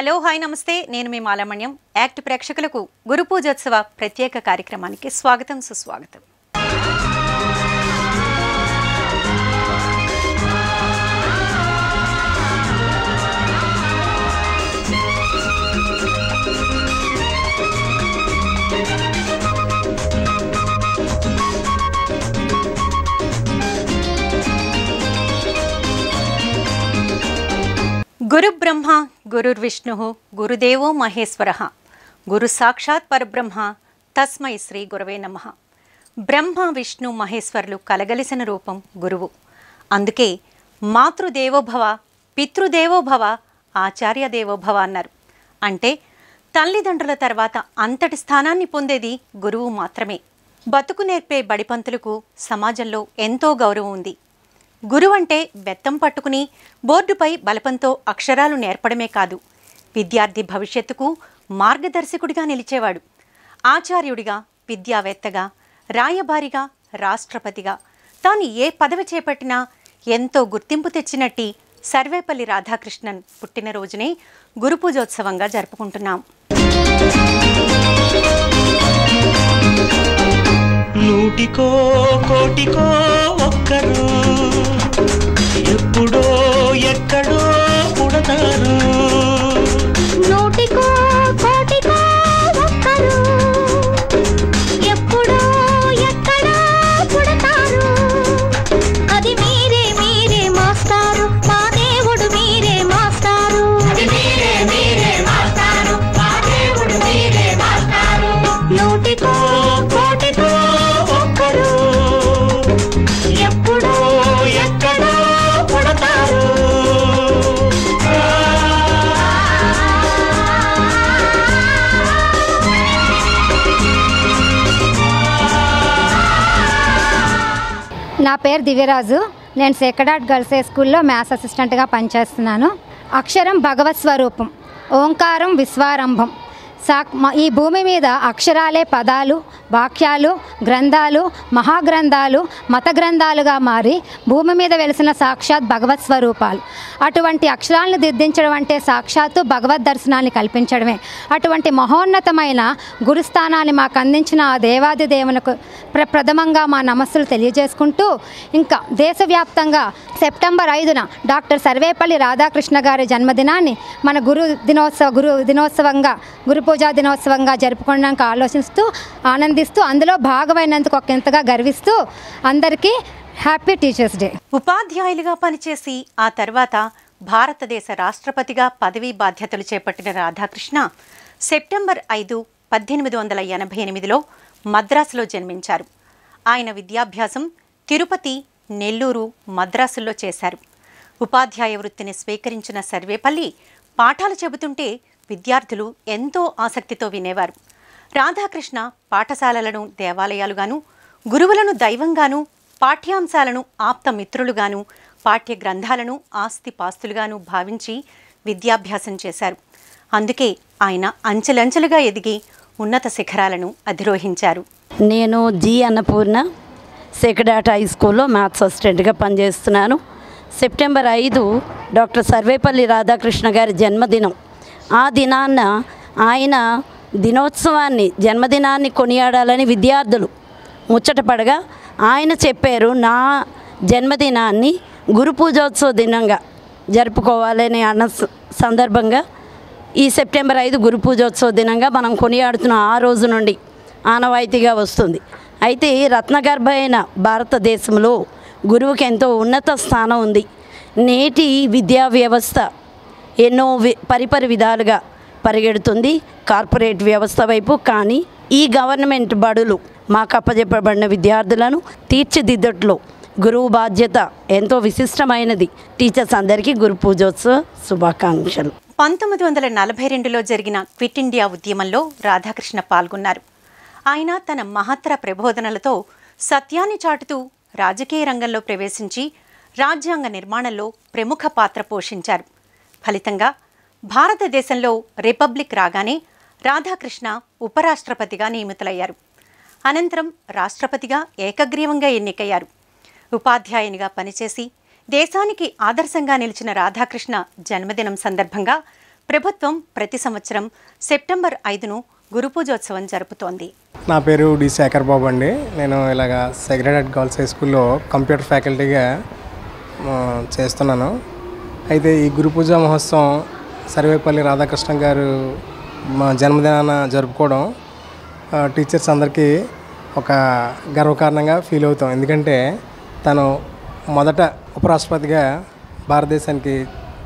Hello hi నమస్తే నేను మీ మాలమణ్యం act ప్రేక్షకులకు గురు పూజోత్సవ ప్రత్యేక కార్యక్రమానికి స్వాగతం సుస్వాగతం గురు బ్రహ్మ గురుర్విష్ణు గురుదేవో మహేశ్వర గురు సాక్షాత్ పరబ్రహ్మ తస్మై శ్రీ గురవే నమ బ్రహ్మ విష్ణు మహేశ్వరులు కలగలిసిన రూపం గురువు అందుకే మాతృదేవోభవ పితృదేవోభవ ఆచార్య దేవోభవ అన్నారు అంటే తల్లిదండ్రుల తర్వాత అంతటి స్థానాన్ని పొందేది గురువు మాత్రమే బతుకు నేర్పే బడిపంతులకు సమాజంలో ఎంతో గౌరవం ఉంది గురువంటే బెత్తం పట్టుకుని బోర్డుపై బలపంతో అక్షరాలు నేర్పడమే కాదు విద్యార్థి భవిష్యత్తుకు మార్గదర్శకుడిగా నిలిచేవాడు ఆచార్యుడిగా విద్యావేత్తగా రాయబారిగా రాష్ట్రపతిగా తాను ఏ పదవి చేపట్టినా ఎంతో గుర్తింపు తెచ్చినట్టి సర్వేపల్లి రాధాకృష్ణన్ పుట్టినరోజునే గురు పూజోత్సవంగా జరుపుకుంటున్నాం నూటికో కోటికో ఒక్కరు ఎప్పుడో ఎక్కడో పుడతారు నూటికో కోటికో ఒక్కరు ఎప్పుడో ఎక్కడో పుడతారు అది మీరే మీరే మాస్టారు మా దేవుడు మీరే మాస్టారు అది మీరే మీరే మాస్టారు మా దేవుడు మీరే మాస్టారు నూటికో కోటికో ఒక్కరు ఎప్పుడో ఎక్కడో పుడతారు నా పేరు దివ్యరాజు నేను సేకడాట్ గర్ల్స్ హై స్కూల్లో మ్యాథ్స్ అసిస్టెంట్గా పనిచేస్తున్నాను అక్షరం భగవత్ స్వరూపం ఓంకారం విశ్వారంభం సా మ- ఈ భూమి మీద అక్షరాలే పదాలు వాక్యాలు గ్రంథాలు మహాగ్రంథాలు మత గ్రంథాలుగా మారి భూమి మీద వెలిసిన సాక్షాత్ భగవత్ స్వరూపాలు అటువంటి అక్షరాలను దిద్దించడం అంటే సాక్షాత్తు భగవద్ దర్శనాన్ని కల్పించడమే అటువంటి మహోన్నతమైన గురుస్థానాన్ని మాకు అందించిన ఆ దేవాది దేవునకు ప్ర ప్రథమంగా మా నమస్సులు తెలియజేసుకుంటూ ఇంకా దేశవ్యాప్తంగా సెప్టెంబర్ ఐదున డాక్టర్ సర్వేపల్లి రాధాకృష్ణ గారి జన్మదినాన్ని మన గురు దినోత్సవ గురు దినోత్సవంగా గురు పూజా దినోత్సవంగా జరుపుకోవడానికి ఆలోచిస్తూ ఆనందిస్తూ అందులో భాగమైనందుకు ఒక ఎంతగా గర్విస్తూ అందరికీ హ్యాపీ టీచర్స్ డే ఉపాధ్యాయులుగా పనిచేసి ఆ తర్వాత భారతదేశ రాష్ట్రపతిగా పదవీ బాధ్యతలు చేపట్టిన రాధాకృష్ణ సెప్టెంబర్ ఐదు పద్దెనిమిది వందల ఎనభై ఎనిమిదిలో మద్రాసులో జన్మించారు ఆయన విద్యాభ్యాసం తిరుపతి నెల్లూరు మద్రాసుల్లో చేశారు ఉపాధ్యాయ వృత్తిని స్వీకరించిన సర్వేపల్లి పాఠాలు చెబుతుంటే విద్యార్థులు ఎంతో ఆసక్తితో వినేవారు రాధాకృష్ణ పాఠశాలలను దేవాలయాలుగాను గురువులను దైవంగాను పాఠ్యాంశాలను ఆప్త మిత్రులుగాను పాఠ్య గ్రంథాలను ఆస్తి పాస్తులుగాను భావించి విద్యాభ్యాసం చేశారు అందుకే ఆయన అంచెలంచెలుగా ఎదిగి ఉన్నత శిఖరాలను అధిరోహించారు నేను జి అన్నపూర్ణ సెకడాట్ హై స్కూల్లో మ్యాథ్స్ అసిస్టెంట్గా పనిచేస్తున్నాను సెప్టెంబర్ ఐదు డాక్టర్ సర్వేపల్లి రాధాకృష్ణ గారి జన్మదినం ఆ దినాన్న ఆయన దినోత్సవాన్ని జన్మదినాన్ని కొనియాడాలని విద్యార్థులు ముచ్చటపడగా ఆయన చెప్పారు నా జన్మదినాన్ని గురు పూజోత్సవ దినంగా జరుపుకోవాలని అన్న స- సందర్భంగా ఈ సెప్టెంబర్ ఐదు గురు పూజోత్సవ దినంగా మనం కొనియాడుతున్న ఆ రోజు నుండి ఆనవాయితీగా వస్తుంది అయితే ఈ రత్నగర్భ అయిన భారతదేశంలో గురువుకి ఎంతో ఉన్నత స్థానం ఉంది నేటి విద్యా వ్యవస్థ ఎన్నో వి- పరిపరి విధాలుగా పరిగెడుతుంది కార్పొరేట్ వ్యవస్థ వైపు కానీ ఈ గవర్నమెంట్ బడులు మాకు అప్పజెప్పబడిన విద్యార్థులను తీర్చిదిద్దట్లో గురువు బాధ్యత ఎంతో విశిష్టమైనది టీచర్స్ అందరికీ గురు పూజోత్సవ శుభాకాంక్షలు పంతొమ్మిది వందల నలభై రెండులో జరిగిన క్విట్ ఇండియా ఉద్యమంలో రాధాకృష్ణ పాల్గొన్నారు ఆయన తన మహత్తర ప్రబోధనలతో సత్యాన్ని చాటుతూ రాజకీయ రంగంలో ప్రవేశించి రాజ్యాంగ నిర్మాణంలో ప్రముఖ పాత్ర పోషించారు ఫలితంగా భారతదేశంలో రిపబ్లిక్ రాగానే రాధాకృష్ణ ఉపరాష్ట్రపతిగా నియమితులయ్యారు అనంతరం రాష్ట్రపతిగా ఏకగ్రీవంగా ఎన్నికయ్యారు ఉపాధ్యాయునిగా పనిచేసి దేశానికి ఆదర్శంగా నిలిచిన రాధాకృష్ణ జన్మదినం సందర్భంగా ప్రభుత్వం ప్రతి సంవత్సరం సెప్టెంబర్ ఐదును గురు పూజోత్సవం జరుపుతోంది నా పేరు డి శేఖర్ బాబు అండి నేను ఇలాగ సెగ్రేటెడ్ గర్ల్స్ హై స్కూల్లో కంప్యూటర్ ఫ్యాకల్టీగా ఆ, చేస్తున్నాను అయితే ఈ గురు పూజ మహోత్సవం సర్వేపల్లి రాధాకృష్ణ గారు మా జన్మదినాన జరుపుకోవడం ఆ, టీచర్స్ అందరికీ ఒక గర్వకారణంగా ఫీల్ అవుతాం ఎందుకంటే తను మొదట ఉపరాష్ట్రపతిగా భారతదేశానికి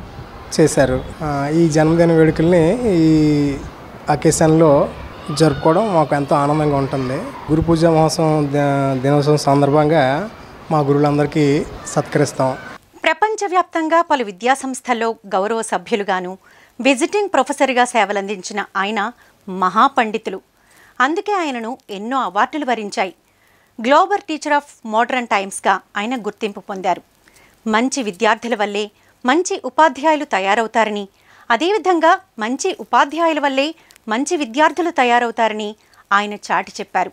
చేశారు ఆ, ఈ జన్మదిన వేడుకల్ని ఈ అకేషన్లో జరుపుకోవడం మాకు ఎంతో ఆనందంగా ఉంటుంది గురు పూజ మహోత్సవం ద- దినోత్సవం సందర్భంగా మా గురువులందరికీ సత్కరిస్తాం ప్రపంచవ్యాప్తంగా పలు విద్యాసంస్థల్లో గౌరవ సభ్యులుగాను విజిటింగ్ ప్రొఫెసర్గా సేవలందించిన ఆయన మహాపండితులు అందుకే ఆయనను ఎన్నో అవార్డులు వరించాయి గ్లోబల్ టీచర్ ఆఫ్ మోడర్న్ టైమ్స్గా ఆయన గుర్తింపు పొందారు మంచి విద్యార్థుల వల్లే మంచి ఉపాధ్యాయులు తయారవుతారని అదేవిధంగా మంచి ఉపాధ్యాయుల వల్లే మంచి విద్యార్థులు తయారవుతారని ఆయన చాటి చెప్పారు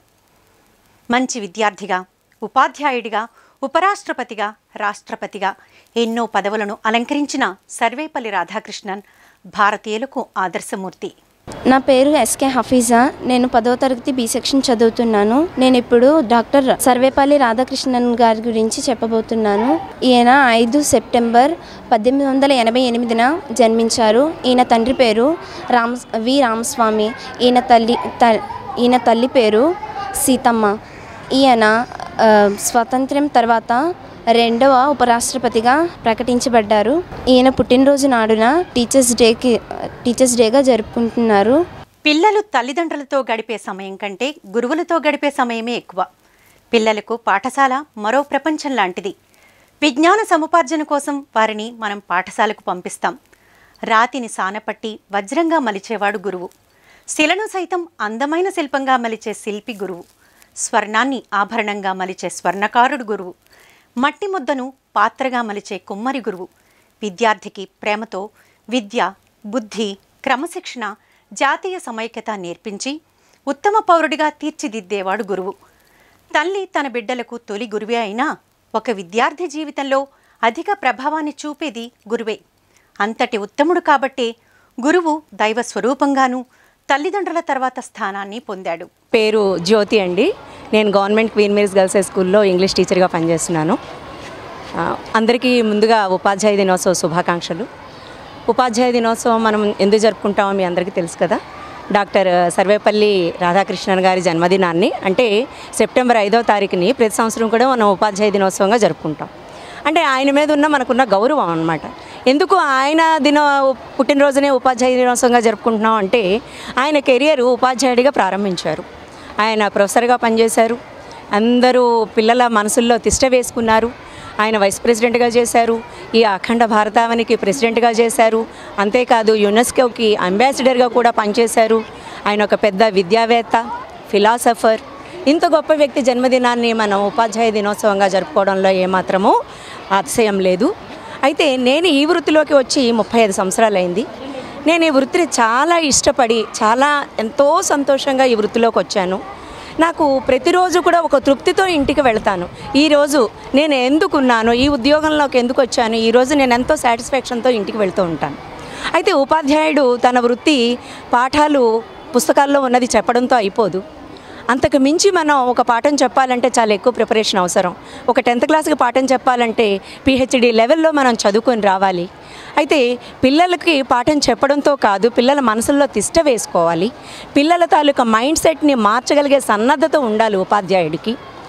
మంచి విద్యార్థిగా ఉపాధ్యాయుడిగా ఉపరాష్ట్రపతిగా రాష్ట్రపతిగా ఎన్నో పదవులను అలంకరించిన సర్వేపల్లి రాధాకృష్ణన్ భారతీయులకు ఆదర్శమూర్తి నా పేరు ఎస్కే హఫీజా నేను పదో తరగతి బి సెక్షన్ చదువుతున్నాను నేను ఇప్పుడు డాక్టర్ సర్వేపల్లి రాధాకృష్ణన్ గారి గురించి చెప్పబోతున్నాను ఈయన ఐదు సెప్టెంబర్ పద్దెనిమిది వందల ఎనభై ఎనిమిదిన జన్మించారు ఈయన తండ్రి పేరు రామ్ వి రామస్వామి ఈయన తల్లి త ఈయన తల్లి పేరు సీతమ్మ ఈయన ఆ, స్వాతంత్ర్యం తర్వాత రెండవ ఉపరాష్ట్రపతిగా ప్రకటించబడ్డారు ఈయన పుట్టినరోజు నాడున టీచర్స్ డేకి టీచర్స్ డేగా జరుపుకుంటున్నారు పిల్లలు తల్లిదండ్రులతో గడిపే సమయం కంటే గురువులతో గడిపే సమయమే ఎక్కువ పిల్లలకు పాఠశాల మరో ప్రపంచం లాంటిది విజ్ఞాన సముపార్జన కోసం వారిని మనం పాఠశాలకు పంపిస్తాం రాతిని సానపట్టి వజ్రంగా మలిచేవాడు గురువు శిలను సైతం అందమైన శిల్పంగా మలిచే శిల్పి గురువు స్వర్ణాన్ని ఆభరణంగా మలిచే స్వర్ణకారుడు గురువు మట్టి ముద్దను పాత్రగా మలిచే కుమ్మరి గురువు విద్యార్థికి ప్రేమతో విద్య బుద్ధి క్రమశిక్షణ జాతీయ సమైక్యత నేర్పించి ఉత్తమ పౌరుడిగా తీర్చిదిద్దేవాడు గురువు తల్లి తన బిడ్డలకు తొలి గురువే అయినా ఒక విద్యార్థి జీవితంలో అధిక ప్రభావాన్ని చూపేది గురువే అంతటి ఉత్తముడు కాబట్టే గురువు దైవ స్వరూపంగాను తల్లిదండ్రుల తర్వాత స్థానాన్ని పొందాడు పేరు జ్యోతి అండి నేను government queen Mary's girls high స్కూల్లో ఇంగ్లీష్ టీచర్గా పనిచేస్తున్నాను ఆ, అందరికీ ముందుగా ఉపాధ్యాయ దినోత్సవ శుభాకాంక్షలు ఉపాధ్యాయ దినోత్సవం మనం ఎందుకు జరుపుకుంటామో మీ అందరికీ తెలుసు కదా డాక్టర్ సర్వేపల్లి రాధాకృష్ణన్ గారి జన్మదినాన్ని అంటే సెప్టెంబర్ ఐదో తారీఖుని ప్రతి సంవత్సరం కూడా మనం ఉపాధ్యాయ దినోత్సవంగా జరుపుకుంటాం అంటే ఆయన మీద ఉన్న మనకున్న గౌరవం అనమాట ఎందుకు ఆయన దిన పుట్టినరోజునే ఉపాధ్యాయ దినోత్సవంగా జరుపుకుంటున్నాం అంటే ఆయన కెరియర్ ఉపాధ్యాయుడిగా ప్రారంభించారు ఆయన ప్రొఫెసర్గా పనిచేశారు అందరూ పిల్లల మనసుల్లో తిష్ట వేసుకున్నారు ఆయన వైస్ ప్రెసిడెంట్గా చేశారు ఈ అఖండ భారతావనికి ప్రెసిడెంట్గా చేశారు అంతేకాదు యునెస్కోకి అంబాసిడర్గా కూడా పనిచేశారు ఆయన ఒక పెద్ద విద్యావేత్త ఫిలాసఫర్ ఇంత గొప్ప వ్యక్తి జన్మదినాన్ని మనం ఉపాధ్యాయ దినోత్సవంగా జరుపుకోవడంలో ఏమాత్రమూ అతిశయం లేదు అయితే నేను ఈ వృత్తిలోకి వచ్చి ముప్పై ఐదు సంవత్సరాలైంది నేను ఈ వృత్తిని చాలా ఇష్టపడి చాలా ఎంతో సంతోషంగా ఈ వృత్తిలోకి వచ్చాను నాకు ప్రతిరోజు కూడా ఒక తృప్తితో ఇంటికి వెళ్తాను ఈరోజు నేను ఎందుకున్నాను ఈ ఉద్యోగంలోకి ఎందుకు వచ్చాను ఈరోజు నేను ఎంతో సాటిస్ఫాక్షన్తో ఇంటికి వెళ్తూ ఉంటాను అయితే ఉపాధ్యాయుడు తన వృత్తి పాఠాలు పుస్తకాల్లో ఉన్నది చెప్పడంతో అయిపోదు అంతకు మించి మనం ఒక పాఠం చెప్పాలంటే చాలా ఎక్కువ ప్రిపరేషన్ అవసరం ఒక టెన్త్ క్లాస్కి పాఠం చెప్పాలంటే పిహెచ్డి లెవెల్లో మనం చదువుకొని రావాలి అయితే పిల్లలకి పాఠం చెప్పడంతో కాదు పిల్లల మనసుల్లో తిష్ట వేసుకోవాలి పిల్లల తాలూకా మైండ్ సెట్ని మార్చగలిగే సన్నద్ధత ఉండాలి ఉపాధ్యాయుడికి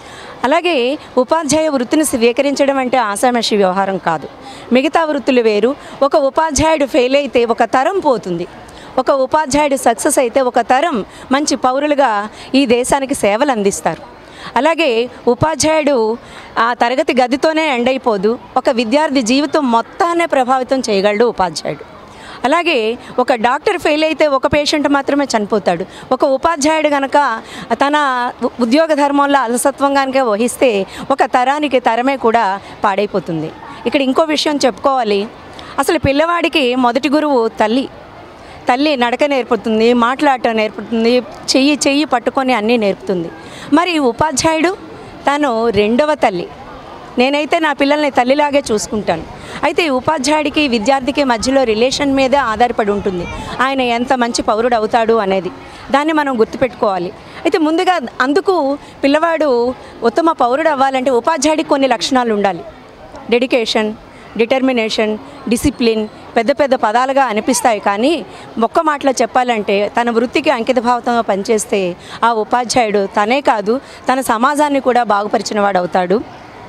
అలాగే ఉపాధ్యాయ వృత్తిని స్వీకరించడం అంటే ఆసామషి వ్యవహారం కాదు మిగతా వృత్తులు వేరు ఒక ఉపాధ్యాయుడు ఫెయిల్ అయితే ఒక తరం పోతుంది ఒక ఉపాధ్యాయుడు సక్సెస్ అయితే ఒక తరం మంచి పౌరులుగా ఈ దేశానికి సేవలు అందిస్తారు అలాగే ఉపాధ్యాయుడు ఆ తరగతి గదితోనే ఎండ్ అయిపోదు ఒక విద్యార్థి జీవితం మొత్తాన్నే ప్రభావితం చేయగలడు ఉపాధ్యాయుడు అలాగే ఒక డాక్టర్ ఫెయిల్ అయితే ఒక పేషెంట్ మాత్రమే చనిపోతాడు ఒక ఉపాధ్యాయుడు కనుక తన ఉ- ఉద్యోగ ధర్మంలో అలసత్వం కనుక వహిస్తే ఒక తరానికి తరమే కూడా పాడైపోతుంది ఇక్కడ ఇంకో విషయం చెప్పుకోవాలి అసలు పిల్లవాడికి మొదటి గురువు తల్లి తల్లి నడక నేర్పుతుంది మాట్లాడటం నేర్పుతుంది చెయ్యి చెయ్యి పట్టుకొని అన్నీ నేర్పుతుంది మరి ఉపాధ్యాయుడు తను రెండవ తల్లి నేనైతే నా పిల్లల్ని తల్లిలాగే చూసుకుంటాను అయితే ఈ ఉపాధ్యాయుడికి విద్యార్థికి మధ్యలో రిలేషన్ మీదే ఆధారపడి ఉంటుంది ఆయన ఎంత మంచి పౌరుడు అవుతాడు అనేది దాన్ని మనం గుర్తుపెట్టుకోవాలి అయితే ముందుగా అందుకు పిల్లవాడు ఉత్తమ పౌరుడు అవ్వాలంటే ఉపాధ్యాయుడికి కొన్ని లక్షణాలు ఉండాలి డెడికేషన్ డిటర్మినేషన్ డిసిప్లిన్ పెద్ద పెద్ద పదాలుగా అనిపిస్తాయి కానీ ఒక్క మాటలో చెప్పాలంటే తన వృత్తికి అంకితభావంతో పనిచేస్తే ఆ ఉపాధ్యాయుడు తనే కాదు తన సమాజాన్ని కూడా బాగుపరిచిన వాడు అవుతాడు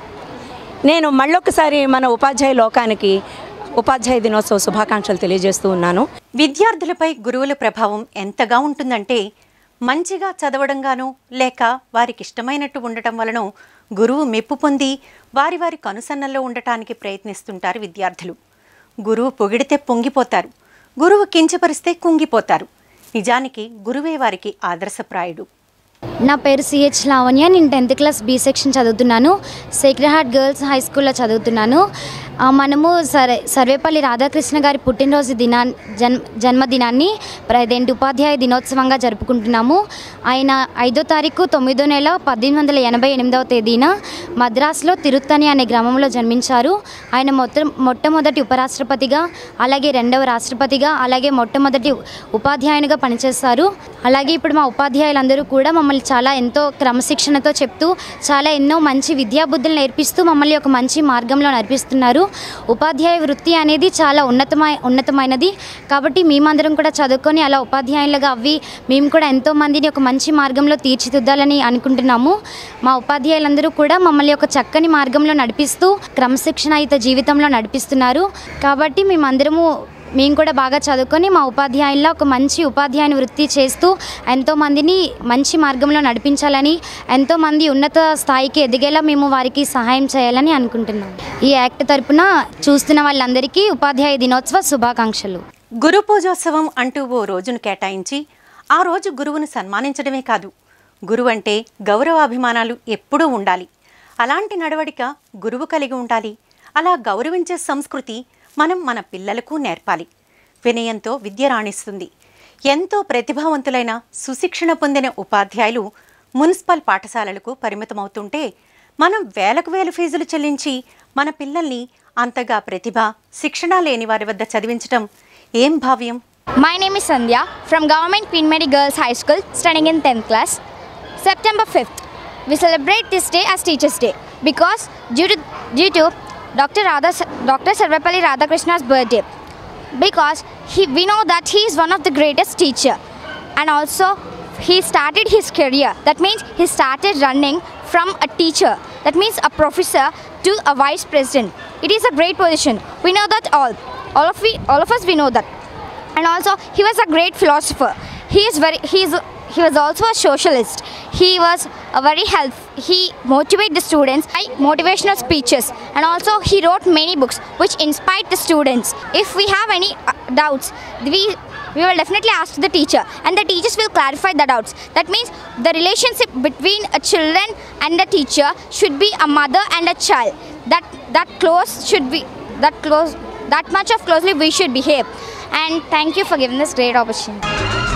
నేను మళ్ళొకసారి మన ఉపాధ్యాయ లోకానికి ఉపాధ్యాయ దినోత్సవ శుభాకాంక్షలు తెలియజేస్తూ ఉన్నాను విద్యార్థులపై గురువుల ప్రభావం ఎంతగా ఉంటుందంటే మంచిగా చదవడంగానో లేక వారికి ఇష్టమైనట్టు ఉండటం వలన గురువు మెప్పు పొంది వారి వారి కనుసన్నల్లో ఉండటానికి ప్రయత్నిస్తుంటారు విద్యార్థులు గురువు పొగిడితే పొంగిపోతారు గురువు కించపరిస్తే కుంగిపోతారు నిజానికి గురువే వారికి ఆదర్శప్రాయుడు నా పేరు సిహెచ్ లావణ్య నేను టెన్త్ క్లాస్ బి సెక్షన్ చదువుతున్నాను సేక్రెడ్ హార్ట్ గర్ల్స్ హై స్కూల్లో చదువుతున్నాను ఆ, మనము సరే సర్వేపల్లి రాధాకృష్ణ గారి పుట్టినరోజు దినా జన్ జన్మదినాన్ని ప్రదేంటి ఉపాధ్యాయ దినోత్సవంగా జరుపుకుంటున్నాము ఆయన ఐదో తారీఖు తొమ్మిదో నెల పద్దెనిమిది వందల ఎనభై ఎనిమిదవ తేదీన మద్రాసులో తిరుత్తని అనే గ్రామంలో జన్మించారు ఆయన మొత్తం మొట్టమొదటి ఉపరాష్ట్రపతిగా అలాగే రెండవ రాష్ట్రపతిగా అలాగే మొట్టమొదటి ఉపాధ్యాయునిగా పనిచేస్తారు అలాగే ఇప్పుడు మా ఉపాధ్యాయులందరూ కూడా మమ్మల్ని చాలా ఎంతో క్రమశిక్షణతో చెప్తూ చాలా ఎన్నో మంచి విద్యాబుద్ధులు నేర్పిస్తూ మమ్మల్ని ఒక మంచి మార్గంలో నడిపిస్తున్నారు ఉపాధ్యాయ వృత్తి అనేది చాలా ఉన్నతమై ఉన్నతమైనది కాబట్టి మేమందరం కూడా చదువుకొని అలా ఉపాధ్యాయులుగా అవి మేము కూడా ఎంతో మందిని ఒక మంచి మార్గంలో తీర్చిదిద్దాలని అనుకుంటున్నాము మా ఉపాధ్యాయులందరూ కూడా మమ్మల్ని ఒక చక్కని మార్గంలో నడిపిస్తూ క్రమశిక్షణయుత జీవితంలో నడిపిస్తున్నారు కాబట్టి మేమందరము మేము కూడా బాగా చదువుకొని మా ఉపాధ్యాయుల్లో ఒక మంచి ఉపాధ్యాయుని వృత్తి చేస్తూ ఎంతోమందిని మంచి మార్గంలో నడిపించాలని ఎంతోమంది ఉన్నత స్థాయికి ఎదిగేలా మేము వారికి సహాయం చేయాలని అనుకుంటున్నాం ఈ యాక్ట్ తరపున చూస్తున్న వాళ్ళందరికీ ఉపాధ్యాయ దినోత్సవ శుభాకాంక్షలు గురు పూజోత్సవం అంటూ ఓ రోజును కేటాయించి ఆ రోజు గురువును సన్మానించడమే కాదు గురువు అంటే గౌరవాభిమానాలు ఎప్పుడూ ఉండాలి అలాంటి నడవడిక గురువు కలిగి ఉండాలి అలా గౌరవించే సంస్కృతి మనం మన పిల్లలకు నేర్పాలి వినయంతో విద్య రాణిస్తుంది ఎంతో ప్రతిభావంతులైన సుశిక్షణ పొందిన ఉపాధ్యాయులు మున్సిపల్ పాఠశాలలకు పరిమితమవుతుంటే మనం వేలకు వేలు ఫీజులు చెల్లించి మన పిల్లల్ని అంతగా ప్రతిభ శిక్షణ లేని వారి వద్ద చదివించడం ఏం భావ్యం My name is Sandhya from Government Queen Mary Girls High School, studying in 10th class. September 5th, we celebrate this day as Teachers' Day because due to due to Dr. Radha Dr. Sarvepalli Radhakrishna's birthday. Because he, we know that he is one of the greatest teacher, and also he started his career. That means he started running from a teacher. That means a professor to a vice president. It is a great position. We know that all. All of we, all of us, we know that and also he was a great philosopher he is very he is he was also a socialist he was a very help he motivated the students by motivational speeches and also he wrote many books which inspired the students if we have any uh, doubts we we will definitely ask the teacher and the teachers will clarify the doubts that means the relationship between a children and the teacher should be a mother and a child that that close should be that close that much of closely we should behave and thank you for giving this great opportunity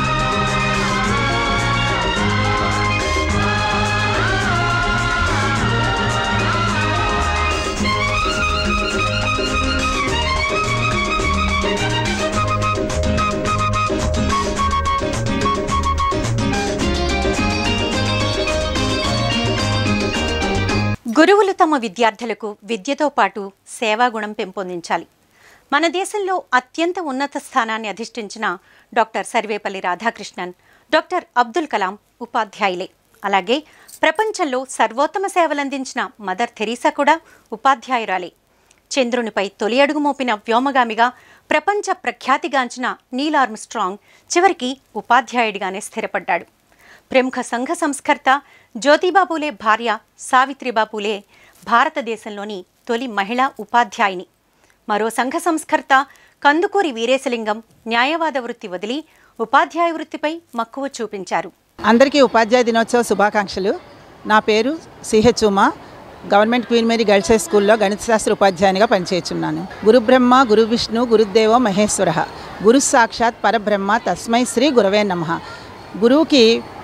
గురువులు తమ విద్యార్థులకు విద్యతో పాటు సేవాగుణం పెంపొందించాలి మన దేశంలో అత్యంత ఉన్నత స్థానాన్ని అధిష్ఠించిన డాక్టర్ సర్వేపల్లి రాధాకృష్ణన్ డాక్టర్ అబ్దుల్ కలాం ఉపాధ్యాయులే అలాగే ప్రపంచంలో సర్వోత్తమ సేవలందించిన మదర్ థెరీసా కూడా ఉపాధ్యాయురాలే చంద్రునిపై తొలి అడుగు మోపిన వ్యోమగామిగా ప్రపంచ ప్రఖ్యాతిగాంచిన నీల్ ఆర్మ్స్ట్రాంగ్ చివరికి ఉపాధ్యాయుడిగానే స్థిరపడ్డాడు ప్రముఖ సంఘ సంస్కర్త జ్యోతిబాబులే భార్య సావిత్రిబాబులే భారతదేశంలోని తొలి మహిళా ఉపాధ్యాయుని మరో సంఘ సంస్కర్త కందుకూరి వీరేశలింగం న్యాయవాద వృత్తి వదిలి ఉపాధ్యాయ వృత్తిపై మక్కువ చూపించారు అందరికీ ఉపాధ్యాయ దినోత్సవ శుభాకాంక్షలు నా పేరు CH Uma government queen Mary girls high స్కూల్లో గణిత శాస్త్ర ఉపాధ్యాయునిగా పనిచేస్తున్నాను గురు బ్రహ్మ గురు విష్ణు గురుదేవో మహేశ్వర గురు సాక్షాత్ పరబ్రహ్మ తస్మై శ్రీ గురవే నమ గురువుకి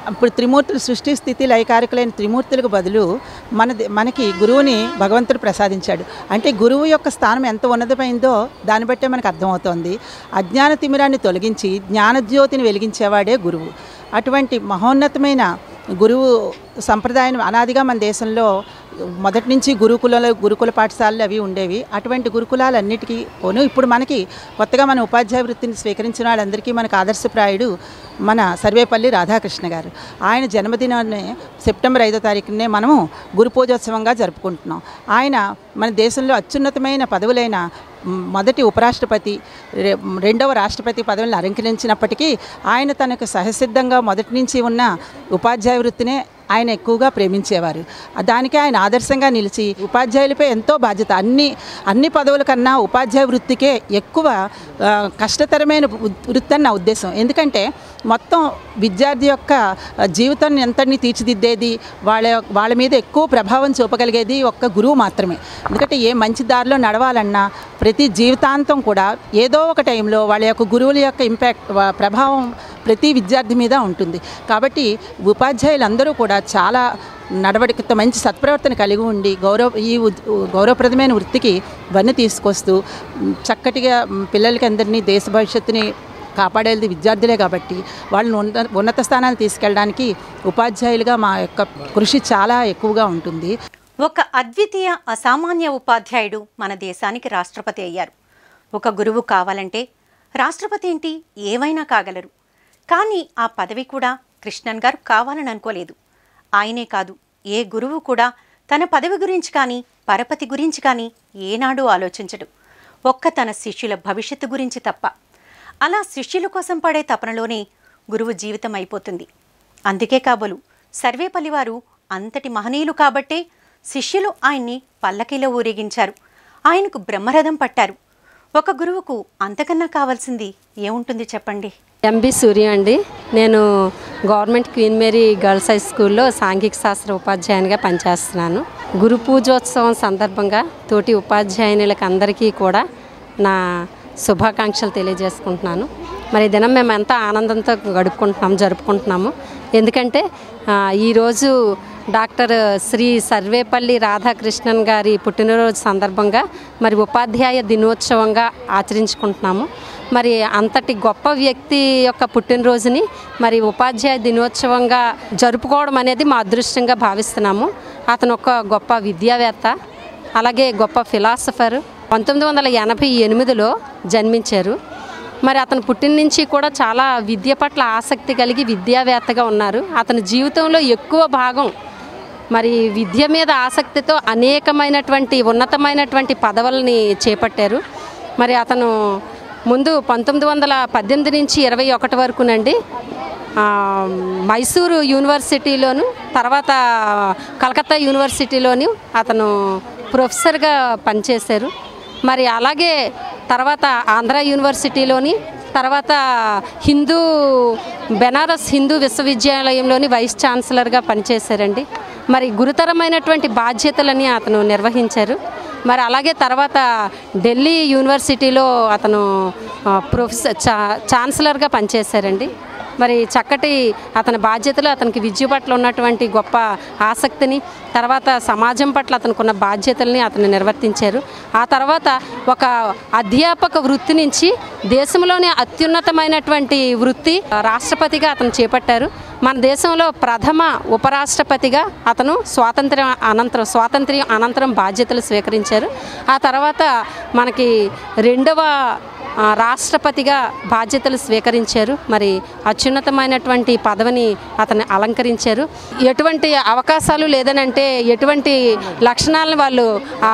ఇప్పుడు త్రిమూర్తులు సృష్టి స్థితి లయకారకులైన త్రిమూర్తులకు బదులు మన మనకి గురువుని భగవంతుడు ప్రసాదించాడు అంటే గురువు యొక్క స్థానం ఎంత ఉన్నతమైందో దాన్ని బట్టే మనకు అర్థమవుతోంది అజ్ఞాన తిమిరాన్ని తొలగించి జ్ఞానజ్యోతిని వెలిగించేవాడే గురువు అటువంటి మహోన్నతమైన గురువు సంప్రదాయం అనాదిగా మన దేశంలో మొదటి నుంచి గురుకులలో గురుకుల పాఠశాలలు అవి ఉండేవి అటువంటి గురుకులాలన్నిటికీ పోను ఇప్పుడు మనకి కొత్తగా మన ఉపాధ్యాయ వృత్తిని స్వీకరించిన వాళ్ళందరికీ మనకు ఆదర్శప్రాయుడు మన సర్వేపల్లి రాధాకృష్ణ గారు ఆయన జన్మదినాన్ని సెప్టెంబర్ ఐదో తారీఖునే మనము గురు పూజోత్సవంగా జరుపుకుంటున్నాం ఆయన మన దేశంలో అత్యున్నతమైన పదవులైన మ్, మొదటి ఉపరాష్ట్రపతి రె- రెండవ రాష్ట్రపతి పదవులను అలంకరించినప్పటికీ ఆయన తనకు సహసిద్ధంగా మొదటి నుంచి ఉన్న ఉపాధ్యాయ వృత్తినే ఆయన ఎక్కువగా ప్రేమించేవారు దానికి ఆయన ఆదర్శంగా నిలిచి ఉపాధ్యాయులపై ఎంతో బాధ్యత అన్ని అన్ని పదవుల కన్నా ఉపాధ్యాయ వృత్తికే ఎక్కువ ఆ, కష్టతరమైన వృ- వృత్తి అని నా ఉద్దేశం ఎందుకంటే మొత్తం విద్యార్థి యొక్క ఆ, జీవితాన్ని ఎంతని తీర్చిదిద్దేది వాళ్ళ వాళ్ళ మీద ఎక్కువ ప్రభావం చూపగలిగేది ఒక్క గురువు మాత్రమే ఎందుకంటే ఏ మంచి దారిలో నడవాలన్నా ప్రతి జీవితాంతం కూడా ఏదో ఒక టైంలో వాళ్ళ యొక్క గురువుల యొక్క ఇంపాక్ట్ వా- ప్రభావం ప్రతి విద్యార్థి మీద ఉంటుంది కాబట్టి ఉపాధ్యాయులందరూ కూడా చాలా నడవడికతో మంచి సత్ప్రవర్తన కలిగి ఉండి గౌరవ ఈ ఉద్- గౌరవప్రదమైన వృత్తికి వన్నీ తీసుకొస్తూ మ్, చక్కటిగా మ్, పిల్లలకి అందరినీ దేశ భవిష్యత్తుని కాపాడేది విద్యార్థులే కాబట్టి వాళ్ళని ఉన్నత ఉన్నత స్థానాన్ని తీసుకెళ్ళడానికి ఉపాధ్యాయులుగా మా యొక్క కృషి చాలా ఎక్కువగా ఉంటుంది ఒక అద్వితీయ అసామాన్య ఉపాధ్యాయుడు మన దేశానికి రాష్ట్రపతి అయ్యారు ఒక గురువు కావాలంటే రాష్ట్రపతి ఏంటి ఏమైనా కాగలరు కానీ ఆ పదవి కూడా కృష్ణన్ గారు కావాలని అనుకోలేదు ఆయనే కాదు ఏ గురువు కూడా తన పదవి గురించి కానీ పరపతి గురించి కానీ ఏనాడూ ఆలోచించడు ఒక్క తన శిష్యుల భవిష్యత్తు గురించి తప్ప అలా శిష్యుల కోసం పడే తపనలోనే గురువు జీవితం అయిపోతుంది అందుకే కాబోలు సర్వేపల్లి వారు అంతటి మహనీయులు కాబట్టే శిష్యులు ఆయన్ని పల్లకిలో ఊరేగించారు ఆయనకు బ్రహ్మరథం పట్టారు ఒక గురువుకు అంతకన్నా కావాల్సింది ఏముంటుంది చెప్పండి ఎంబి సూర్య అండి నేను government queen Mary girls high స్కూల్లో సాంఘిక శాస్త్ర ఉపాధ్యాయునిగా పనిచేస్తున్నాను గురు పూజోత్సవం సందర్భంగా తోటి ఉపాధ్యాయునులకు అందరికీ కూడా నా శుభాకాంక్షలు తెలియజేసుకుంటున్నాను మరి ఈ దినం మేము ఎంతో ఆనందంతో గడుపుకుంటున్నాము జరుపుకుంటున్నాము ఎందుకంటే ఆ, ఈరోజు డాక్టర్ శ్రీ సర్వేపల్లి రాధాకృష్ణన్ గారి పుట్టినరోజు సందర్భంగా మరి ఉపాధ్యాయ దినోత్సవంగా ఆచరించుకుంటున్నాము మరి అంతటి గొప్ప వ్యక్తి యొక్క పుట్టినరోజుని మరి ఉపాధ్యాయ దినోత్సవంగా జరుపుకోవడం అనేది మా అదృష్టంగా భావిస్తున్నాము అతను ఒక గొప్ప విద్యావేత్త అలాగే గొప్ప ఫిలాసఫర్ పంతొమ్మిది వందల ఎనభై ఎనిమిదిలో జన్మించారు మరి అతను పుట్టిన నుంచి కూడా చాలా విద్య పట్ల ఆసక్తి కలిగి విద్యావేత్తగా ఉన్నారు అతని జీవితంలో ఎక్కువ భాగం మరి విద్య మీద ఆసక్తితో అనేకమైనటువంటి ఉన్నతమైనటువంటి పదవుల్ని చేపట్టారు మరి అతను ముందు పంతొమ్మిది వందల పద్దెనిమిది నుంచి ఇరవై ఒకటి వరకునండి ఆ, మైసూరు యూనివర్సిటీలోను తర్వాత కలకత్తా యూనివర్సిటీలోని అతను ప్రొఫెసర్గా పనిచేశారు మరి అలాగే తర్వాత ఆంధ్ర యూనివర్సిటీలోని తర్వాత హిందూ బెనారస్ హిందూ విశ్వవిద్యాలయంలోని వైస్ ఛాన్సలర్గా పనిచేశారండి మరి గురుతరమైనటువంటి బాధ్యతలని అతను నిర్వహించారు మరి అలాగే తర్వాత ఢిల్లీ యూనివర్సిటీలో అతను ఆ, ప్రొఫెసర్ చా ఛాన్సలర్గా పనిచేశారండి మరి చక్కటి అతని బాధ్యతలు అతనికి విద్య పట్ల ఉన్నటువంటి గొప్ప ఆసక్తిని తర్వాత సమాజం పట్ల అతనికి ఉన్న బాధ్యతల్ని అతను నిర్వర్తించారు ఆ తర్వాత ఒక అధ్యాపక వృత్తి నుంచి దేశంలోనే అత్యున్నతమైనటువంటి వృత్తి రాష్ట్రపతిగా అతను చేపట్టారు మన దేశంలో ప్రథమ ఉపరాష్ట్రపతిగా అతను స్వాతంత్ర్యం అనంతరం స్వాతంత్ర్యం అనంతరం బాధ్యతలు స్వీకరించారు ఆ తర్వాత మనకి రెండవ ఆ, రాష్ట్రపతిగా బాధ్యతలు స్వీకరించారు మరి అత్యున్నతమైనటువంటి పదవిని అతను అలంకరించారు ఎటువంటి అవకాశాలు లేదనంటే ఎటువంటి లక్షణాలను వాళ్ళు ఆ,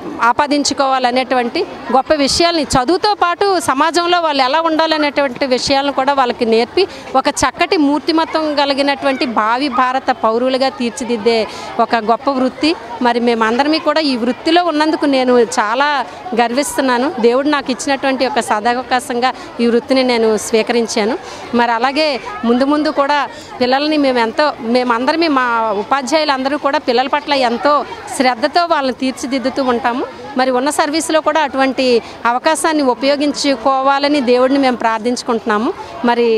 ఆపాదించుకోవాలనేటువంటి గొప్ప విషయాల్ని చదువుతో పాటు సమాజంలో వాళ్ళు ఎలా ఉండాలనేటువంటి విషయాలను కూడా వాళ్ళకి నేర్పి ఒక చక్కటి మూర్తిమత్వం కలిగినటువంటి భావి భారత పౌరులుగా తీర్చిదిద్దే ఒక గొప్ప వృత్తి మరి మేమందరమీ కూడా ఈ వృత్తిలో ఉన్నందుకు నేను చాలా గర్విస్తున్నాను దేవుడు నాకు ఇచ్చినటువంటి ఒక సదావకాశంగా ఈ వృత్తిని నేను స్వీకరించాను మరి అలాగే ముందు ముందు కూడా పిల్లల్ని మేము ఎంతో మేమందరమీ మా ఉపాధ్యాయులందరూ కూడా పిల్లల పట్ల ఎంతో శ్రద్ధతో వాళ్ళని తీర్చిదిద్దుతూ ఉంటాము మరి ఉన్న సర్వీస్లో కూడా అటువంటి అవకాశాన్ని ఉపయోగించుకోవాలని దేవుడిని మేము ప్రార్థించుకుంటున్నాము మరి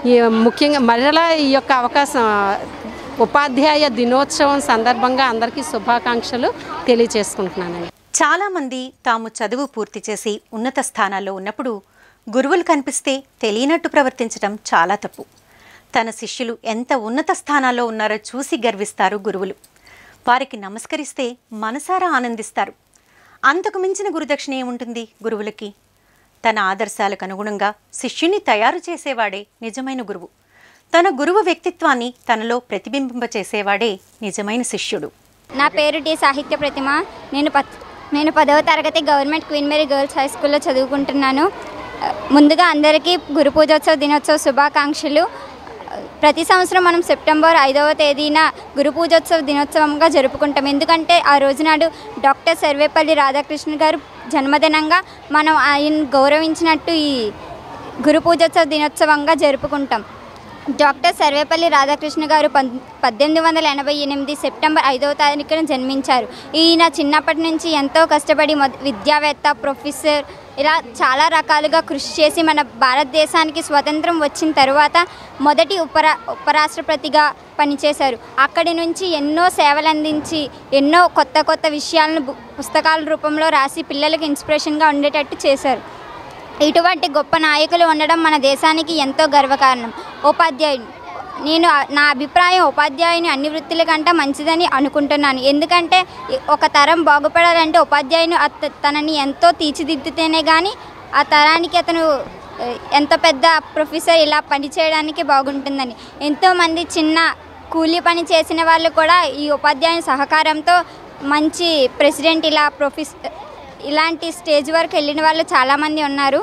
ఈ ముఖ్యంగా మరలా ఈ యొక్క అవకాశం ఉపాధ్యాయ దినోత్సవం సందర్భంగా అందరికీ శుభాకాంక్షలు తెలియచేసుకుంటున్నానండి చాలామంది తాము చదువు పూర్తి చేసి ఉన్నత స్థానాల్లో ఉన్నప్పుడు గురువులు కనిపిస్తే తెలియనట్టు ప్రవర్తించడం చాలా తప్పు తన శిష్యులు ఎంత ఉన్నత స్థానాల్లో ఉన్నారో చూసి గర్విస్తారు గురువులు వారికి నమస్కరిస్తే మనసారా ఆనందిస్తారు అంతకు మించిన గురుదక్షిణ ఏముంటుంది గురువులకి తన ఆదర్శాలకు అనుగుణంగా శిష్యుని తయారు చేసేవాడే నిజమైన గురువు తన గురువు వ్యక్తిత్వాన్ని తనలో ప్రతిబింబింపచేసేవాడే నిజమైన శిష్యుడు నా పేరు టి సాహిత్య ప్రతిమ నేను పద్ నేను పదవ తరగతి government queen Mary girls high స్కూల్లో చదువుకుంటున్నాను ఆ, ముందుగా అందరికీ గురు పూజోత్సవ దినోత్సవ శుభాకాంక్షలు ఆ, ప్రతి సంవత్సరం మనం సెప్టెంబర్ ఐదవ తేదీన గురు పూజోత్సవ దినోత్సవంగా జరుపుకుంటాం ఎందుకంటే ఆ రోజునాడు డాక్టర్ సర్వేపల్లి రాధాకృష్ణ గారు జన్మదినంగా మనం ఆయన గౌరవించినట్టు ఈ గురు పూజోత్సవ దినోత్సవంగా జరుపుకుంటాం డాక్టర్ సర్వేపల్లి రాధాకృష్ణ గారు పం పద్దెనిమిది వందల ఎనభై ఎనిమిది సెప్టెంబర్ ఐదవ తారీఖున జన్మించారు ఈయన చిన్నప్పటి నుంచి ఎంతో కష్టపడి మొద విద్యావేత్త ప్రొఫెసర్ ఇలా చాలా రకాలుగా కృషి చేసి మన భారతదేశానికి స్వతంత్రం వచ్చిన తర్వాత మొదటి ఉపరా ఉపరాష్ట్రపతిగా పనిచేశారు అక్కడి నుంచి ఎన్నో సేవలు అందించి ఎన్నో కొత్త కొత్త విషయాలను బు- పుస్తకాల రూపంలో రాసి పిల్లలకు ఇన్స్పిరేషన్గా ఉండేటట్టు చేశారు ఇటువంటి గొప్ప నాయకులు ఉండడం మన దేశానికి ఎంతో గర్వకారణం ఉపాధ్యాయుడు నేను ఆ- నా అభిప్రాయం ఉపాధ్యాయుని అన్ని వృత్తుల కంటే మంచిదని అనుకుంటున్నాను ఎందుకంటే ఈ- ఒక తరం బాగుపడాలంటే ఉపాధ్యాయుని అత- తనని ఎంతో తీర్చిదిద్దితేనే కానీ ఆ తరానికి అతను ఏ, ఎంత పెద్ద ప్రొఫెసర్ ఇలా పనిచేయడానికి బాగుంటుందని ఎంతోమంది చిన్న కూలీ పని చేసిన వాళ్ళు కూడా ఈ ఉపాధ్యాయుని సహకారంతో మంచి ప్రెసిడెంట్ ఇలా ప్రొఫెస్ ఇలాంటి స్టేజ్ వరకు వెళ్ళిన వాళ్ళు చాలామంది ఉన్నారు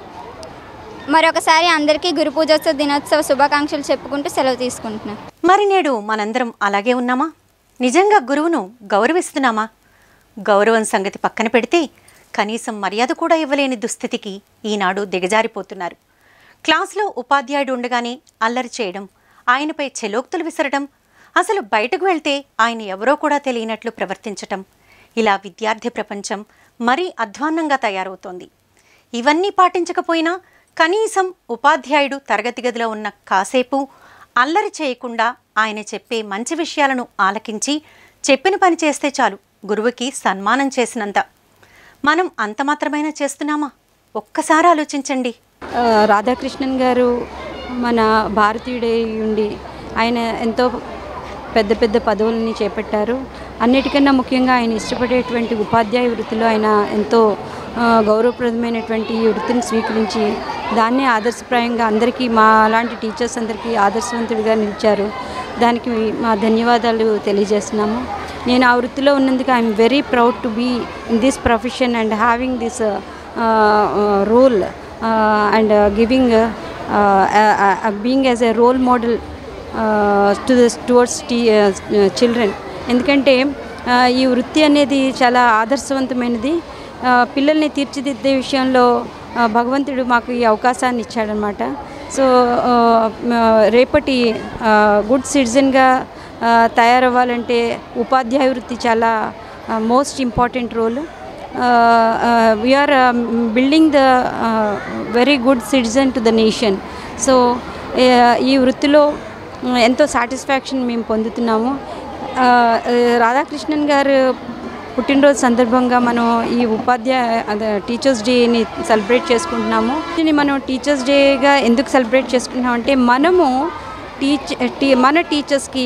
మరొకసారి అందరికీ గురు పూజోత్సవ దినోత్సవ శుభాకాంక్షలు చెప్పుకుంటూ సెలవు తీసుకుంటున్నాను మరి నేడు మనందరం అలాగే ఉన్నామా నిజంగా గురువును గౌరవిస్తున్నామా గౌరవం సంగతి పక్కన పెడితే కనీసం మర్యాద కూడా ఇవ్వలేని దుస్థితికి ఈనాడు దిగజారిపోతున్నారు క్లాస్లో ఉపాధ్యాయుడు ఉండగానే అల్లరి చేయడం ఆయనపై చెలోక్తులు విసరడం అసలు బయటకు వెళ్తే ఆయన ఎవరో కూడా తెలియనట్లు ప్రవర్తించటం ఇలా విద్యార్థి ప్రపంచం మరీ అధ్వాన్నంగా తయారవుతోంది ఇవన్నీ పాటించకపోయినా కనీసం ఉపాధ్యాయుడు తరగతి గదిలో ఉన్న కాసేపు అల్లరి చేయకుండా ఆయన చెప్పే మంచి విషయాలను ఆలకించి చెప్పిన పని చేస్తే చాలు గురువుకి సన్మానం చేసినంత మనం అంత మాత్రమైనా చేస్తున్నామా ఒక్కసారి ఆలోచించండి ఆ, రాధాకృష్ణన్ గారు మన భారతీయుడే ఉండి ఆయన ఎంతో పెద్ద పెద్ద పదవులని చేపట్టారు అన్నిటికన్నా ముఖ్యంగా ఆయన ఇష్టపడేటువంటి ఉపాధ్యాయ వృత్తిలో ఆయన ఎంతో ఆ, గౌరవప్రదమైనటువంటి ఈ వృత్తిని స్వీకరించి దాన్నే ఆదర్శప్రాయంగా అందరికీ మా లాంటి టీచర్స్ అందరికీ ఆదర్శవంతుడిగా నిలిచారు దానికి మా ధన్యవాదాలు తెలియజేస్తున్నాము నేను ఆ వృత్తిలో ఉన్నందుకు I'm very proud to be in this profession and having this role and giving being as a role model to the towards టీ చిల్డ్రన్ ఎందుకంటే ఆ, ఈ వృత్తి అనేది చాలా ఆదర్శవంతమైనది ఆ, పిల్లల్ని తీర్చిదిద్దే విషయంలో ఆ, భగవంతుడు మాకు ఈ అవకాశాన్ని ఇచ్చాడనమాట సో ఆ, మ- రేపటి గుడ్ సిటిజన్గా తయారవ్వాలంటే ఉపాధ్యాయ వృత్తి చాలా most important role we are building the very good citizen to the nation so ఈ వృత్తిలో ఆ, ఎంతో సాటిస్ఫాక్షన్ మేము పొందుతున్నాము ఆ, ఆ, రాధాకృష్ణన్ గారు పుట్టినరోజు సందర్భంగా మనం ఈ ఉపాధ్యాయ అదే టీచర్స్ డేని సెలబ్రేట్ చేసుకుంటున్నాము దీన్ని మనం టీచర్స్ డేగా ఎందుకు సెలబ్రేట్ చేసుకుంటున్నాం అంటే మనము టీచ్ టీ మన టీచర్స్కి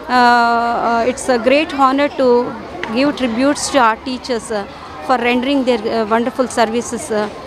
it's a great honour to give tributes to our teachers for rendering their wonderful services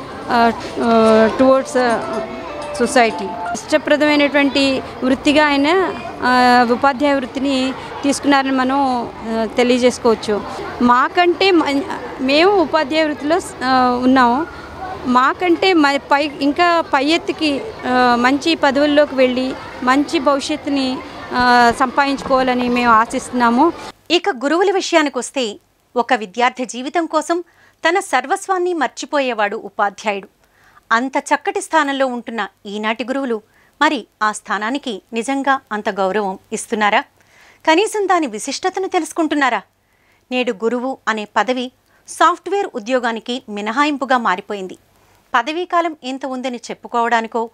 towards society ఇష్టప్రదమైనటువంటి వృత్తిగా ఆయన ఆ, ఉపాధ్యాయ వృత్తిని తీసుకున్నారని మనం ఆ, తెలియజేసుకోవచ్చు మాకంటే మ- మేము ఉపాధ్యాయ వృత్తిలో ఆ, ఉన్నాము మాకంటే మ పై ఇంకా పై ఎత్తుకి ఆ, మంచి పదవుల్లోకి వెళ్ళి మంచి భవిష్యత్తుని ఆ, సంపాదించుకోవాలని మేము ఆశిస్తున్నాము ఇక గురువుల విషయానికి వస్తే ఒక విద్యార్థి జీవితం కోసం తన సర్వస్వాన్ని మర్చిపోయేవాడు ఉపాధ్యాయుడు అంత చక్కటి స్థానంలో ఉంటున్న ఈనాటి గురువులు మరి ఆ స్థానానికి నిజంగా అంత గౌరవం ఇస్తున్నారా కనీసం దాని విశిష్టతను తెలుసుకుంటున్నారా నేడు గురువు అనే పదవి సాఫ్ట్వేర్ ఉద్యోగానికి మినహాయింపుగా మారిపోయింది పదవీ కాలం ఎంత ఉందని చెప్పుకోవడానికో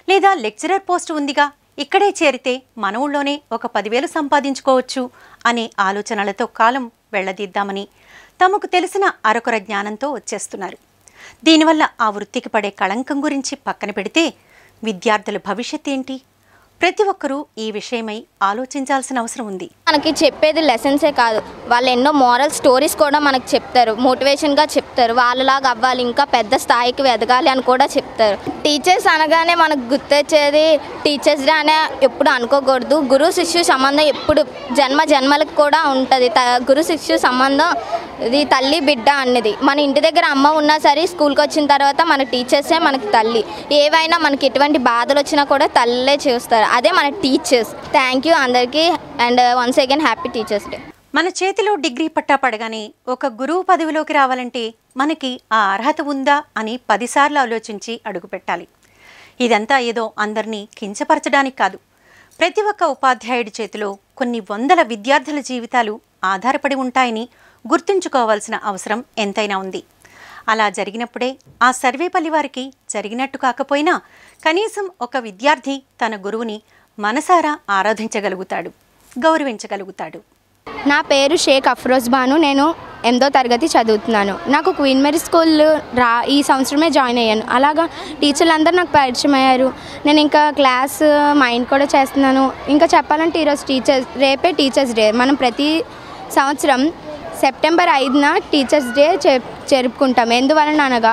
లేదా లెక్చరర్ పోస్ట్ ఉందిగా ఇక్కడే చేరితే మన ఊళ్ళోనే ఒక పదివేలు సంపాదించుకోవచ్చు అనే ఆలోచనలతో కాలం వెళ్లదీద్దామని తమకు తెలిసిన అరకొర జ్ఞానంతో వచ్చేస్తున్నారు దీనివల్ల ఆ వృత్తికి పడే కళంకం గురించి పక్కన పెడితే విద్యార్థుల భవిష్యత్ ఏంటి ప్రతి ఒక్కరూ ఈ విషయమై ఆలోచించాల్సిన అవసరం ఉంది మనకి చెప్పేది లెసన్సే కాదు వాళ్ళు ఎన్నో మోరల్ స్టోరీస్ కూడా మనకు చెప్తారు మోటివేషన్గా చెప్తారు వాళ్ళలాగా అవ్వాలి ఇంకా పెద్ద స్థాయికి ఎదగాలి అని కూడా చెప్తారు టీచర్స్ అనగానే మనకు గుర్తొచ్చేది టీచర్స్ డే అనే ఎప్పుడు అనుకోకూడదు గురు శిష్యు సంబంధం ఎప్పుడు జన్మ జన్మలకు కూడా ఉంటుంది త గురు శిష్యు సంబంధం ఇది తల్లి బిడ్డ అన్నది మన ఇంటి దగ్గర అమ్మ ఉన్నా సరే స్కూల్కి వచ్చిన తర్వాత మన టీచర్సే మనకి తల్లి ఏవైనా మనకి ఎటువంటి బాధలు వచ్చినా కూడా తల్లే చూస్తారు అదే మన టీచర్స్ థ్యాంక్ యూ అందరికీ and once again happy teachers day మన చేతిలో డిగ్రీ పట్టా పడగానే ఒక గురువు పదవిలోకి రావాలంటే మనకి ఆ అర్హత ఉందా అని పదిసార్లు ఆలోచించి అడుగుపెట్టాలి ఇదంతా ఏదో అందరినీ కించపరచడానికి కాదు ప్రతి ఒక్క ఉపాధ్యాయుడి చేతిలో కొన్ని వందల విద్యార్థుల జీవితాలు ఆధారపడి ఉంటాయని గుర్తుంచుకోవాల్సిన అవసరం ఎంతైనా ఉంది అలా జరిగినప్పుడే ఆ సర్వేపల్లి వారికి జరిగినట్టు కాకపోయినా కనీసం ఒక విద్యార్థి తన గురువుని మనసారా ఆరాధించగలుగుతాడు గౌరవించగలుగుతాడు నా పేరు షేక్ అఫ్రోజ్ బాను నేను ఎనిమిదో తరగతి చదువుతున్నాను నాకు క్వీన్ మేరీ స్కూల్ రా ఈ సంవత్సరమే జాయిన్ అయ్యాను అలాగా టీచర్లు అందరూ నాకు పరిచయం అయ్యారు నేను ఇంకా క్లాస్ మైండ్ కూడా చేస్తున్నాను ఇంకా చెప్పాలంటే ఈరోజు టీచర్స్ రేపే టీచర్స్ డే మనం ప్రతి సంవత్సరం సెప్టెంబర్ ఐదున టీచర్స్ డే జరుపుకుంటాం ఎందువలన అనగా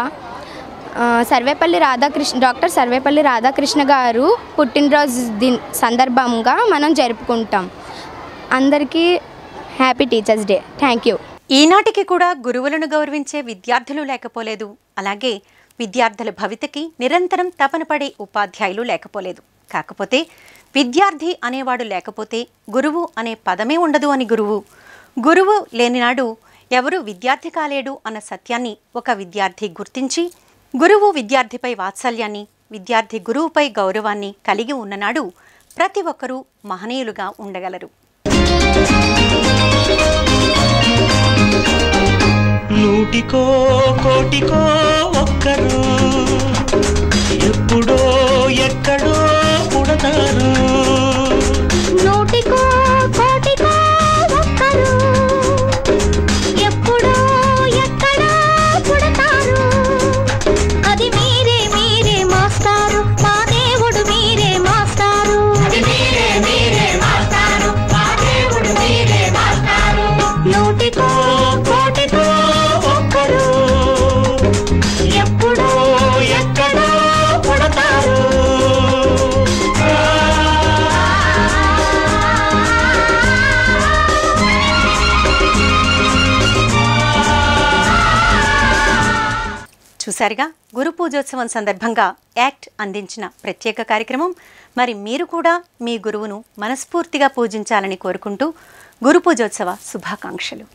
ఆ, సర్వేపల్లి రాధాకృష్ణ డాక్టర్ సర్వేపల్లి రాధాకృష్ణ గారు పుట్టినరోజు దిన్ సందర్భంగా మనం జరుపుకుంటాం అందరికీ happy teachers day thank you ఈనాటికి కూడా గురువులను గౌరవించే విద్యార్థులు లేకపోలేదు అలాగే విద్యార్థుల భవితకి నిరంతరం తపన పడే ఉపాధ్యాయులు లేకపోలేదు కాకపోతే విద్యార్థి అనేవాడు లేకపోతే గురువు అనే పదమే ఉండదు అని గురువు గురువు లేనినాడు ఎవరు విద్యార్థి కాలేడు అన్న సత్యాన్ని ఒక విద్యార్థి గుర్తించి గురువు విద్యార్థిపై వాత్సల్యాన్ని విద్యార్థి గురువుపై గౌరవాన్ని కలిగి ఉన్ననాడు ప్రతి ఒక్కరూ మహనీయులుగా ఉండగలరు నూటికో కోటికో ఒక్కరు ఎప్పుడో ఎక్కడో పుడతారు నూటికో కోటికో ఒక్కరు ఎప్పుడో ఎక్కడో పుడతారు అది మీరే మీరే మాస్టారు మా దేవుడు మీరే మాస్టారు అది మీరే మీరే మాస్టారు మా దేవుడు మీరే మాస్టారు నూటికో కోటికో ఒక్కరు ఎప్పుడో ఎక్కడో పుడతారు చూశారుగా గురు పూజోత్సవం సందర్భంగా యాక్ట్ అందించిన ప్రత్యేక కార్యక్రమం మరి మీరు కూడా మీ గురువును మనస్ఫూర్తిగా పూజించాలని కోరుకుంటూ గురు పూజోత్సవ శుభాకాంక్షలు